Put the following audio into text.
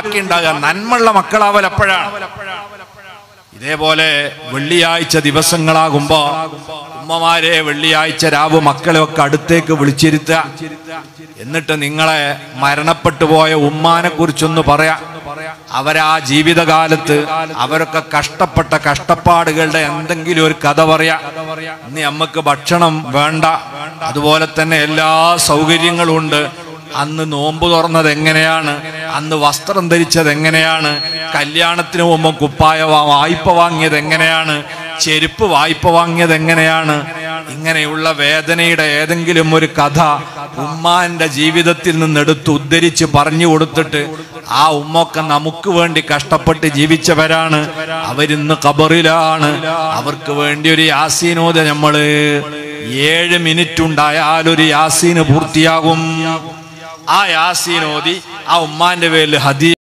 ബാക്കി ഉണ്ടാകുക നന്മയുള്ള മക്കളാവൽ അപ്പോഴാണ് ഇതേപോലെ വെള്ളിയാഴ്ച ദിവസങ്ങളാകുമ്പോ ഉമ്മമാരെ വെള്ളിയാഴ്ച രാവ് മക്കളെ ഒക്കെ അടുത്തേക്ക് വിളിച്ചിരുത്തുക എന്നിട്ട് നിങ്ങളെ മരണപ്പെട്ടു പോയ ഉമ്മാനെ കുറിച്ചൊന്ന് പറയാ അവരാ ജീവിതകാലത്ത് അവരൊക്കെ കഷ്ടപ്പെട്ട കഷ്ടപ്പാടുകളുടെ എന്തെങ്കിലും ഒരു കഥ പറയാ ഇനി നമുക്ക് ഭക്ഷണം വേണ്ട അതുപോലെ തന്നെ എല്ലാ സൗകര്യങ്ങളും ഉണ്ട് അന്ന് നോമ്പ് തുറന്നത് എങ്ങനെയാണ് അന്ന് വസ്ത്രം ധരിച്ചത് എങ്ങനെയാണ് കല്യാണത്തിന് മുമ്പ് കുപ്പായ വാ- വായ്പ വാങ്ങിയത് എങ്ങനെയാണ് ചെരുപ്പ് വായ്പ വാങ്ങിയത് എങ്ങനെയാണ് ഇങ്ങനെയുള്ള വേദനയുടെ ഏതെങ്കിലും ഒരു കഥ ഉമ്മാന്റെ ജീവിതത്തിൽ നിന്ന് എടുത്ത് ഉദ്ധരിച്ച് പറഞ്ഞു കൊടുത്തിട്ട് ആ ഉമ്മൊക്കെ നമുക്ക് വേണ്ടി കഷ്ടപ്പെട്ട് ജീവിച്ചവരാണ് അവരിന്ന് ഖബറിലാണ് അവർക്ക് വേണ്ടി ഒരു യാസീനോദ നമ്മള് ഏഴ് മിനിറ്റ് ഉണ്ടായാൽ ഒരു യാസീന് പൂർത്തിയാകും ആ യാസീൻ ഓതി ആ ഉമ്മാന്റെ പേരിൽ ഹദീ